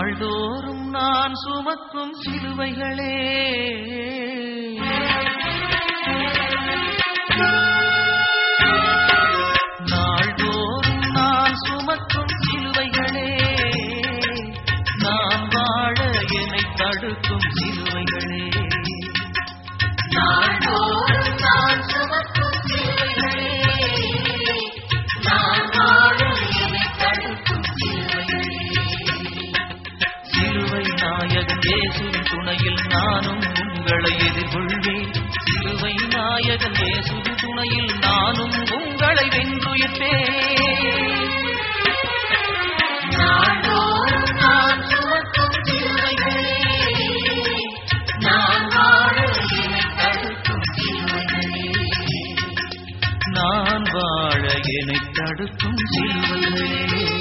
நாள்தோறும் நான் சுமக்கும் சிலுவைகளே நாள்தோறும் நான் சுமக்கும் சிலுவைகளே நான் வாழ என்னை தடுக்கும் சிலுவைகளே நாள்தோறும் நான் சுமக்கும் சிலுவைகளே நான் வாழ என்னை தடுக்கும் சிலுவைகளே சிலுவை நாயகன் இயேசுவின் துணையில் நானும் உங்களை எதிர்கொள்வேன் சிலுவை நாயகன் இயேசுவின் துணையில் நானும் உங்களை வென்றுயிர்ப்பேன் நாள்தோறும் நான் சுமக்கும் சிலுவைகளே, நான் வாழ என்னை தடுக்கும் சிலுவைகளே. நான் வாழ என்னை தடுக்கும் சிலுவைகளே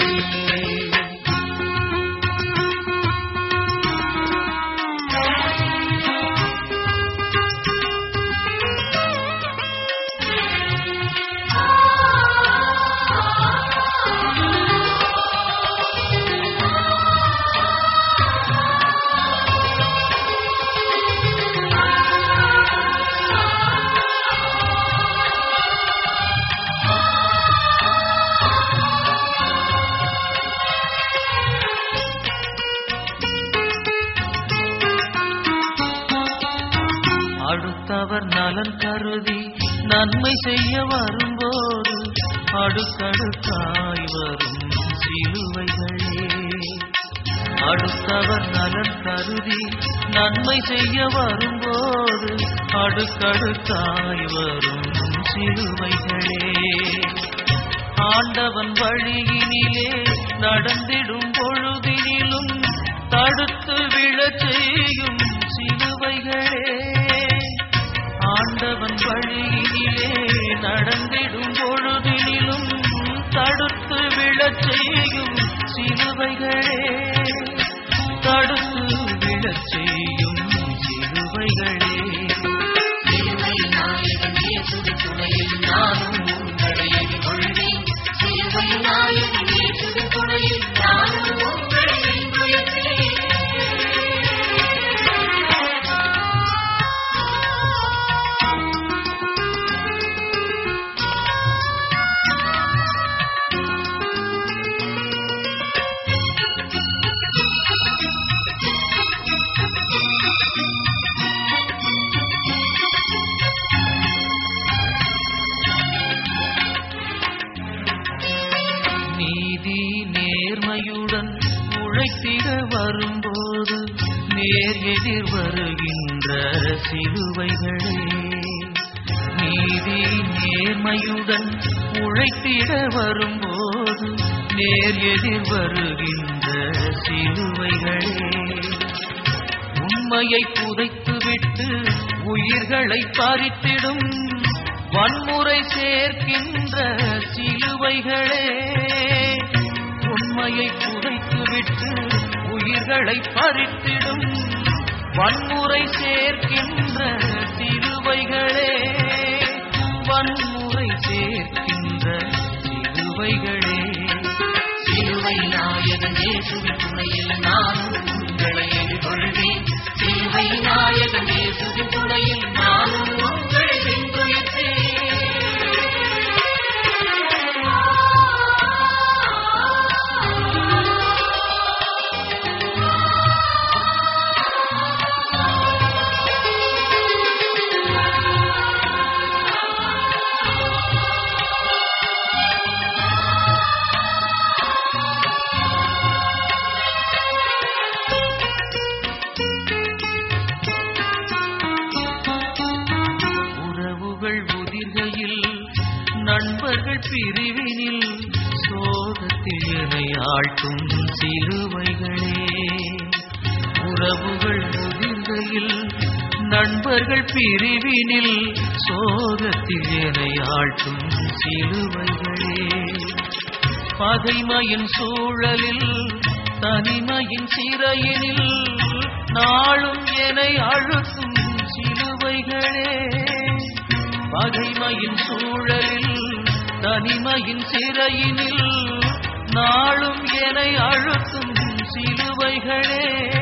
அடுத்தவர் நலன் கருதி நன்மை செய்ய வரும்போது அடுக்கடுக்காய் வரும் சிலுவைகளே அடுத்தவர் நலன் கருதி நன்மை செய்ய வரும்போது அடுக்கடுக்காய் வரும் சிலுவைகளே ஆண்டவன் வழியினிலே நடந்திடும் பொழுதினிலும் தடுத்து விழச் செய்யும் சிலுவைகளே ஆண்டவன் வழியினிலே நடந்திடும் பொழுதினிலும் தடுத்து விழச் செய்யும் சிலுவைகளே தடுத்து விழச் செய்யும் சிலுவைகளே சிலுவை நாயகன் இயேசுவின் துணையில் நானும் உங்களை எதிர்கொள்வேன் சிலுவை நாயகன் இயேசுவின் துணையில் நானும் உங்களை எதிர்கொள்வேன் நீதி நேர்மையுடன் உழைத்திட வரும்போது நேர் எதிர் வருகின்ற சிலுவைகளே நீதி நேர்மையுடன் உழைத்திட வரும்போது நேர் எதிர் வருகின்ற சிலுவைகளே உண்மையை புதைத்துவிட்டு உயிர்களை பறித்திடும் வன்முறை சேர்க்கின்ற சிலுவைகளே உண்மையை புதைத்துவிட்டு உயிர்களை பறித்திடும் வன்முறை சேர்க்கின்ற சிலுவைகளே வன்முறை சேர்க்கின்ற சிலுவைகளே சிலுவை நாயகன் இயேசுவின் துணையில் நானும் உங்களை எதிர்கொள்வேன் சிலுவை நாயகன் இயேசுவின் துணையில் நானும் உங்களை உறவுகள் உதிர்கையில் நண்பர்கள் பிரிவினில் சோகத்தில் என்னை ஆழ்த்தும் சிலுவைகளே உறவுகள் உதிர்கையில் நண்பர்கள் பிரிவினில் சோகத்தில் என்னை ஆழ்த்தும் சிலுவைகளே பகைமையின் சூழலில் தனிமையின் சிறையினில் நாளும் என்னை அழுத்தும் சிலுவைகளே பகைமையின் சூழலில் தனிமையின் சிறையினில் நாளும் என்னை அழுத்தும் சிலுவை பாவைகளே